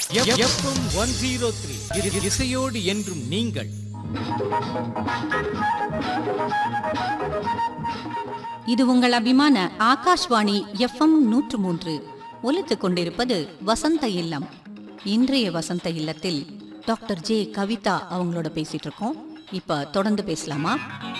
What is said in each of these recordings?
FM one zero three இசையோடு என்றும் நீங்கள் இது உங்கள் அபிமான ஆகாஷ்வாணி எஃப்எம் நூற்று மூன்று ஒலித்துக் கொண்டிருப்பது வசந்த இல்லம் இன்றைய வசந்த இல்லத்தில் டாக்டர் ஜே கவிதா அவங்களோட பேசிட்டு இருக்கோம் இப்ப தொடர்ந்து பேசலாமா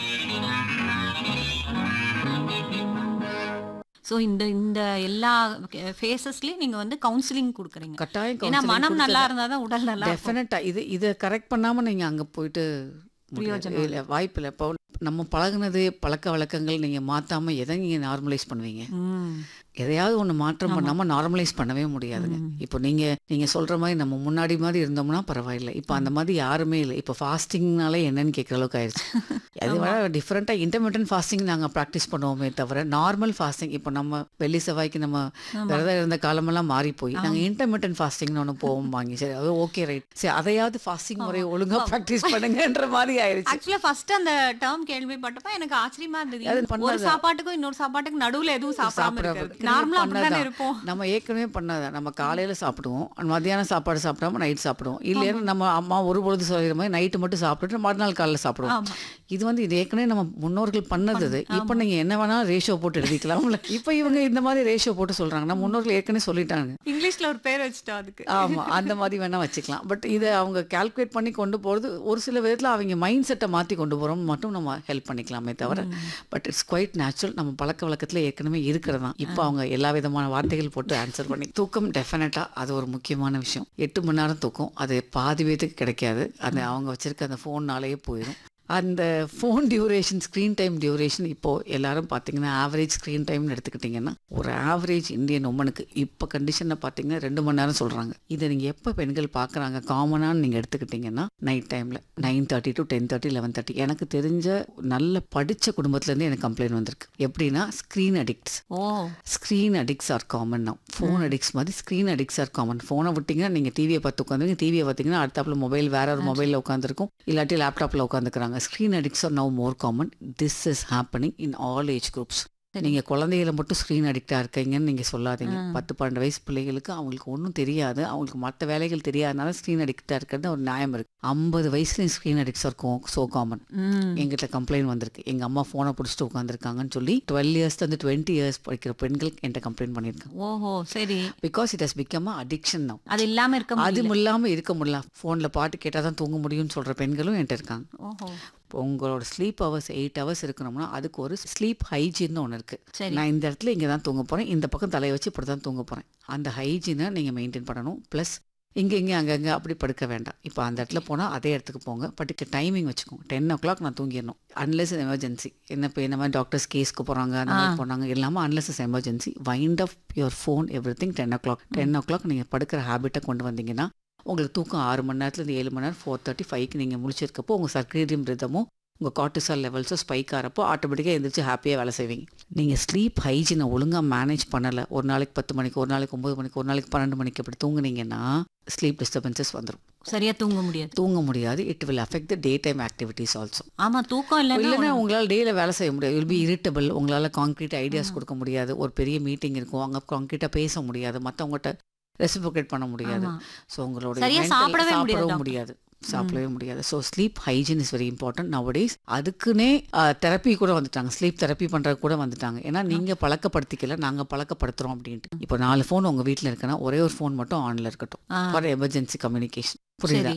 ஸோ இந்த இந்த எல்லா ஃபேஸஸ்லயும் நீங்க வந்து கவுன்சிலிங் கொடுக்குறீங்க கட்டாயம் ஏன்னா counselling மனம் நல்லா கொடுத்தது. இருந்தா தான் உடல் நல்லா இருக்கும். டெஃபினட்டா இது இதை கரெக்ட் பண்ணாம நீங்க அங்க போயிட்டு முடியாது. பிரயோஜனம் இல்ல வாய்ப்பு இல்லை இப்போ நம்ம பழகுனது பழக்க வழக்கங்கள் நீங்க மாத்தாம எதை நீங்க நார்மலைஸ் பண்ணுவீங்க ம். எதையாவது ஒண்ணு மாற்றம் பண்ணாம நார்மலைஸ் பண்ணவே முடியாதுங்க இப்போ நீங்க நீங்க சொல்ற மாதிரி நம்ம முன்னாடி மாதிரி இருந்தோம்னா பரவாயில்லை இப்போ அந்த மாதிரி யாருமே இல்லை இப்போ ஃபாஸ்டிங்னாலே என்னன்னு கேட்குற அளவுக்கு ஆயிடுச்சு அது விட டிஃப்ரெண்ட்டாக இன்டர்மீடியன்ட் ஃபாஸ்டிங் நாங்கள் ப்ராக்டிஸ் பண்ணுவோமே தவிர நார்மல் ஃபாஸ்டிங் இப்போ நம்ம வெள்ளி செவ்வாய்க்கு நம்ம விரதம் இருந்த காலமெல்லாம் மாறி போய் நாங்கள் இன்டர்மீடியன்ட் ஃபாஸ்டிங்னு ஒன்று போவோம் வாங்கி சரி அது ஓகே ரைட் சரி அதையாவது ஃபாஸ்டிங் முறையை ஒழுங்கா ப்ராக்டிஸ் பண்ணுங்கன்ற மாதிரி ஆயிடுச்சு ஆக்சுவலா ஃபர்ஸ்ட் அந்த டேர்ம் கேள்விப்பட்டப்ப எனக்கு ஆச்சரியமா அது இருந்தது ஒரு பண்ணாத. சாப்பாட்டுக்கும் இன்னொரு சாப்பாட்டுக்கும் நடுவுல எதுவும் சாப்பிடாம சாப்பிடாம இருக்கிறது ஏற்கனவே நார்மலா அப்படிதானே பண்ணதுதான். இருப்போம் நம்ம ஏற்கனவே பண்ணாதான் நம்ம காலையில சாப்பிடுவோம் மத்தியானம் சாப்பாடு சாப்பிடாம நைட் சாப்பிடுவோம் இல்லைன்னா நம்ம அம்மா ஒரு பொழுது சொல்கிற மாதிரி நைட்டு மட்டும் சாப்பிட்டுட்டு மறுநாள் காலையில் சாப்பிடுவோம் ஆமா. இது வந்து இது ஏற்கனவே நம்ம முன்னோர்கள் பண்ணது இது இப்போ நீங்க என்ன வேணாலும் ரேஷியோ போட்டு எழுதிக்கலாம்ல இப்போ இவங்க இந்த மாதிரி ரேஷியோ போட்டு சொல்றாங்க நம்ம முன்னோர்கள் ஏற்கனவே சொல்லிட்டாங்க இங்கிலீஷ்ல ஒரு பேர் வச்சுட்டோம் அதுக்கு ஆமா அந்த மாதிரி வேணா வச்சுக்கலாம் பட் இதை அவங்க கால்குலேட் பண்ணி கொண்டு போறது ஒரு சில விதத்துல அவங்க மைண்ட் செட்டை மாத்தி கொண்டு போறோம் மட்டும் நம்ம ஹெல்ப் பண்ணிக்கலாமே தவிர பட் இட்ஸ் குவைட் நேச்சுரல் நம்ம பழக்க வழக்கத்துல ஏற்கனவே இருக்கிறதா இப்போ அவங்க எல்லா விதமான வார்த்தைகள் போட்டு ஆன்சர் பண்ணி தூக்கம் டெஃபினட்டா அது ஒரு முக்கியமான விஷயம் எட்டு மணி நேரம் தூக்கம் அது பாதி பேத்துக்கு கிடைக்காது அது அவங்க வச்சிருக்க அந்த ஃபோன்னாலேயே போயிடும் அந்த phone duration screen time duration இப்போ எல்லாரும் பார்த்தீங்கன்னா ஆவரேஜ் ஸ்க்ரீன் டைம்னு எடுத்துக்கிட்டிங்கன்னா ஒரு ஆவரேஜ் இந்தியன் உமனுக்கு இப்போ கண்டிஷனில் பார்த்தீங்கன்னா ரெண்டு மணி நேரம் சொல்கிறாங்க இதை நீங்கள் எப்போ பெண்கள் பார்க்குறாங்க காமனான்னு நீங்கள் எடுத்துக்கிட்டிங்கன்னா நைட் டைமில் nine thirty to ten thirty eleven thirty எனக்கு தெரிஞ்ச நல்ல படித்த குடும்பத்துலேருந்து எனக்கு கம்ப்ளைண்ட் வந்திருக்கு எப்படின்னா screen addicts oh screen addicts are common now phone addicts மாதிரி ஸ்க்ரீன் அடிக்ட்ஸ் ஆர் காமன் ஃபோனை விட்டிங்கன்னா நீங்கள் டிவியை பார்த்து உட்காந்துங்க டிவியை பார்த்தீங்கன்னா அடுத்தாப்புல மொபைல் வேற ஒரு மொபைலில் உட்காந்துருக்கும் இல்லாட்டி லேப்டாப்பில் உட்காந்துக்கிறாங்க screen addicts are now more common this is happening in all age groups நீங்கள் குழந்தைகளை மட்டும் ஸ்க்ரீன் அடிக்டாக இருக்கீங்கன்னு நீங்கள் சொல்லாதீங்க பத்து பன்னெண்டு வயசு பிள்ளைகளுக்கு அவங்களுக்கு ஒன்றும் தெரியாது அவங்களுக்கு மற்ற வேலைகள் தெரியாதனால ஸ்க்ரீன் அடிக்டாக இருக்கிறது ஒரு நியாயம் இருக்குது ஐம்பது வயசுலேயும் ஸ்க்ரீன் அடிக்ட்ஸ் இருக்கும் ஸோ காமன் ம். எங்கிட்ட கம்ப்ளைண்ட் வந்திருக்கு எங்க அம்மா ஃபோனை பிடிச்சிட்டு உட்காந்துருக்காங்கன்னு சொல்லி டுவெல் இயர்ஸ் வந்து டுவெண்ட்டி இயர்ஸ் படிக்கிற பெண்கள் என்கிட்ட கம்ப்ளைண்ட் பண்ணியிருக்காங்க ஓஹோ சரி because it has become addiction தான் அது இல்லாம இருக்க அது முடியல இல்லாம இருக்க முடியல ஃபோனில் பாட்டு கேட்டால் தான் தூங்க முடியும்னு சொல்ற பெண்களும் என்கிட்ட இருக்காங்க ஓஹோ இப்போ உங்களோட ஸ்லீப் ஹவர்ஸ் எயிட் ஹவர்ஸ் இருக்கணும்னா அதுக்கு ஒரு ஸ்லீப் ஹைஜீன் ஒன்று இருக்கு சரி. நான் இந்த இடத்துல இங்கே தான் தூங்க போறேன் இந்த பக்கம் தலையை வச்சு இப்படி தான் தூங்க போறேன் அந்த ஹைஜீனை நீங்கள் மெயின்டைன் பண்ணணும் ப்ளஸ் இங்கே இங்கே அங்கங்கே அப்படி படுக்க வேண்டாம் இப்போ அந்த இடத்துல போனால் அதே இடத்துக்கு போங்க பட் டைமிங் வச்சுக்கோங்க டென் ஓ கிளாக் நான் தூங்கிடணும் அன்லெஸ் எமர்ஜென்சி என்ன இப்போ இந்த மாதிரி டாக்டர்ஸ் கேஸ்க்கு போகிறாங்க அந்த மாதிரி போனாங்க இல்லாமல் unless is emergency wind off your phone everything ten o'clock ten o'clock நீங்கள் படுக்கிற ஹேபிட்டை கொண்டு வந்தீங்கன்னா உங்களுக்கு தூக்கம் ஆறு மணி நேரத்துலேருந்து ஏழு மணி நேரம் ஃபோர் தேர்ட்டி ஃபைவ்க்கு நீங்கள் முடிச்சிருக்கப்போ உங்கள் சர்க்கரேடியம் ரிதமும் உங்கள் கார்டிசால் லெவல்ஸும் ஸ்பைக் ஆகிறப்போ ஆட்டோமேட்டிக்காக எந்திரிச்சு ஹாப்பியாக வேலை செய்வீங்க நீங்கள் ஸ்லீப் ஹைஜீனை ஒழுங்காக மேனேஜ் பண்ணலை ஒரு நாளைக்கு பத்து மணிக்கு ஒரு நாளைக்கு ஒம்பது மணிக்கு ஒரு நாளைக்கு பன்னெண்டு மணிக்கு அப்படி தூங்குனீங்கன்னா ஸ்லீப் டிஸ்டர்பன்சஸ் வந்துடும் சரியா தூங்க முடியாது தூங்க முடியாது it will affect the daytime activities also ஆமா தூக்கம் இல்லைன்னா இல்லைன்னா உங்களால் டேயில் வேலை செய்ய முடியாது வில் பி இரிட்டபிள் உங்களால் கான்க்ரீட் ஐடியாஸ் கொடுக்க முடியாது ஒரு பெரிய மீட்டிங் இருக்கும் அங்கே கான்க்ரீட்டாக பேச முடியாது மற்றவங்ககிட்ட ரெசிப்ரோகேட் பண்ண முடியாது ஆமா. ஸோ உங்களோட சரியா mental- சாப்பிடவே முடியாது சாப்பிடவும் டாக்டர். முடியாது சாப்பிடவே முடியாது so sleep hygiene is very important nowadays அதுக்குன்னே தெரப்பி கூட வந்துட்டாங்க ஸ்லீப் தெரப்பி பண்ணுறது கூட வந்துட்டாங்க ஏன்னா நீங்கள் பழக்கப்படுத்திக்கல நாங்கள் பழக்கப்படுத்துகிறோம் அப்படின்ட்டு இப்போ நாலு ஃபோன் உங்கள் வீட்டில் இருக்குன்னா ஒரே ஒரு ஃபோன் மட்டும் ஆனில் இருக்கட்டும் ஆ. ஃபார் எமர்ஜென்சி கம்யூனிகேஷன் புரியுதா